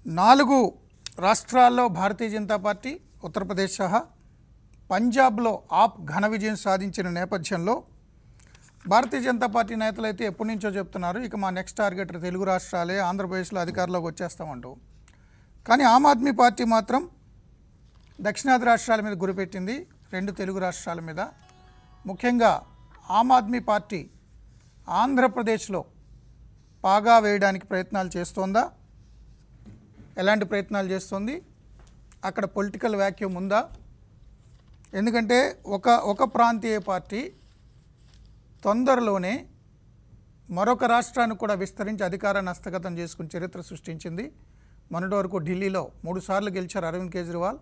నాలుగు రాష్ట్రాల్లో భారతీయ జనతా పార్టీ ఉత్తరప్రదేశ్ సహా పంజాబ్లో ఆప్ ఘన విజయం సాధించిన నేపథ్యంలో భారతీయ జనతా పార్టీ నేతలు అయితే ఎప్పటి నుంచో చెప్తున్నారు ఇక మా నెక్స్ట్ టార్గెట్ తెలుగు రాష్ట్రాలే ఆంధ్రప్రదేశ్లో అధికారంలోకి వచ్చేస్తామంటూ కానీ ఆమ్ ఆద్మీ పార్టీ మాత్రం దక్షిణాది రాష్ట్రాల మీద గురిపెట్టింది రెండు తెలుగు రాష్ట్రాల మీద ముఖ్యంగా ఆమ్ ఆద్మీ పార్టీ ఆంధ్రప్రదేశ్లో పాగా వేయడానికి ప్రయత్నాలు చేస్తోందా ఎలాంటి ప్రయత్నాలు చేస్తుంది అక్కడ పొలిటికల్ వ్యాక్యూమ్ ఉందా ఎందుకంటే ఒక ఒక ప్రాంతీయ పార్టీ తొందరలోనే మరొక రాష్ట్రానికి కూడా విస్తరించి అధికారాన్ని హస్తగతం చేసుకుని చరిత్ర సృష్టించింది మొన్నటి వరకు ఢిల్లీలో మూడుసార్లు గెలిచారు అరవింద్ కేజ్రీవాల్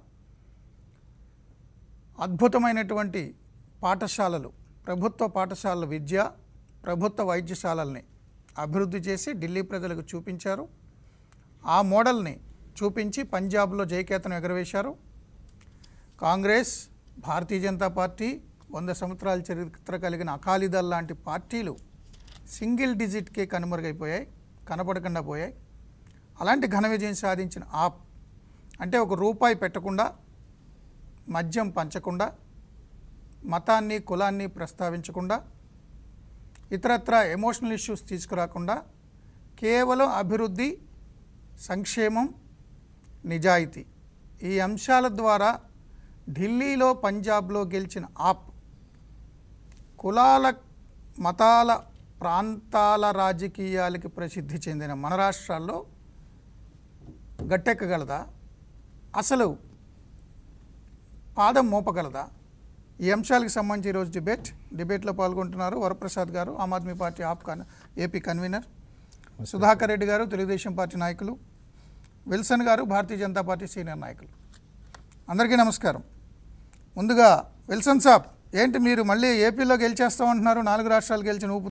అద్భుతమైనటువంటి పాఠశాలలు ప్రభుత్వ పాఠశాలల విద్య ప్రభుత్వ వైద్యశాలల్ని అభివృద్ధి చేసి ఢిల్లీ ప్రజలకు చూపించారు ఆ మోడల్ని చూపించి పంజాబ్లో జయకేతనం ఎగరవేశారు కాంగ్రెస్ భారతీయ జనతా పార్టీ వంద సంవత్సరాల చరిత్ర కలిగిన అకాలీదళ్ లాంటి పార్టీలు సింగిల్ డిజిట్కే కనుమరుగైపోయాయి కనపడకుండా పోయాయి అలాంటి ఘన విజయం సాధించిన ఆప్ అంటే ఒక రూపాయి పెట్టకుండా మద్యం పంచకుండా మతాన్ని కులాన్ని ప్రస్తావించకుండా ఇతరత్ర ఎమోషనల్ ఇష్యూస్ తీసుకురాకుండా కేవలం అభివృద్ధి సంక్షేమం నిజాయితీ ఈ అంశాల ద్వారా ఢిల్లీలో పంజాబ్లో గెలిచిన ఆప్ కులాల మతాల ప్రాంతాల రాజకీయాలకి ప్రసిద్ధి చెందిన మన రాష్ట్రాల్లో గట్టెక్కగలదా అసలు పాదం మోపగలదా ఈ అంశాలకు సంబంధించి ఈరోజు డిబేట్ డిబేట్లో పాల్గొంటున్నారు వరప్రసాద్ గారు ఆమ్ ఆద్మీ పార్టీ ఆప్ కన్ ఏపీ కన్వీనర్ సుధాకర్ రెడ్డి గారు తెలుగుదేశం పార్టీ నాయకులు విల్సన్ గారు భారతీయ జనతా పార్టీ సీనియర్ నాయకులు అందరికీ నమస్కారం ముందుగా విల్సన్ సాబ్ ఏంటి మీరు మళ్ళీ ఏపీలో గెలిచేస్తామంటున్నారు నాలుగు రాష్ట్రాలు గెలిచిన ఊపు